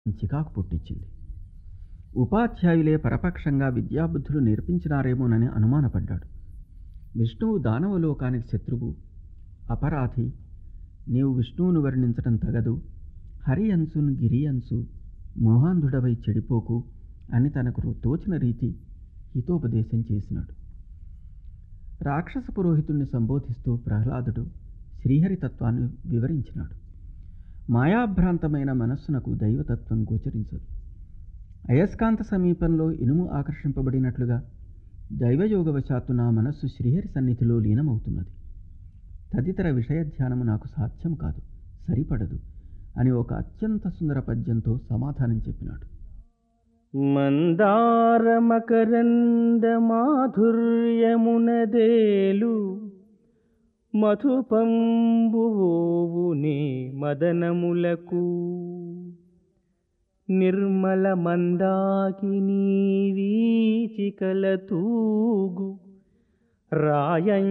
చికాకు పుట్టించింది ఉపాధ్యాయులే పరపక్షంగా విద్యాబుద్ధులు నేర్పించినారేమోనని అనుమానపడ్డాడు విష్ణువు దానవలోకానికి శత్రువు అపరాధి నీవు విష్ణువును వర్ణించటం తగదు హరి అంశున్ గిరి అంశు మోహాంధుడవై చెడిపోకు అని తనకు తోచిన రీతి హితోపదేశం చేసినాడు రాక్షస పురోహితుణ్ణి సంబోధిస్తూ ప్రహ్లాదుడు శ్రీహరితత్వాన్ని వివరించినాడు మాయాభ్రాంతమైన మనస్సునకు దైవతత్వం గోచరించదు అయస్కాంత సమీపంలో ఇనుము ఆకర్షింపబడినట్లుగా దైవయోగవశాత్తు నా మనస్సు శ్రీహరి సన్నిధిలో లీనమవుతున్నది తదితర విషయ ధ్యానము నాకు సాధ్యం కాదు సరిపడదు అని ఒక అత్యంత సుందర పద్యంతో సమాధానం చెప్పినాడు మందారమకరంద మాధుర్యమునదేలు మధుపంబువోవునే మదనములకు నిర్మల మందాకినీ వీచికల తూగు రాయం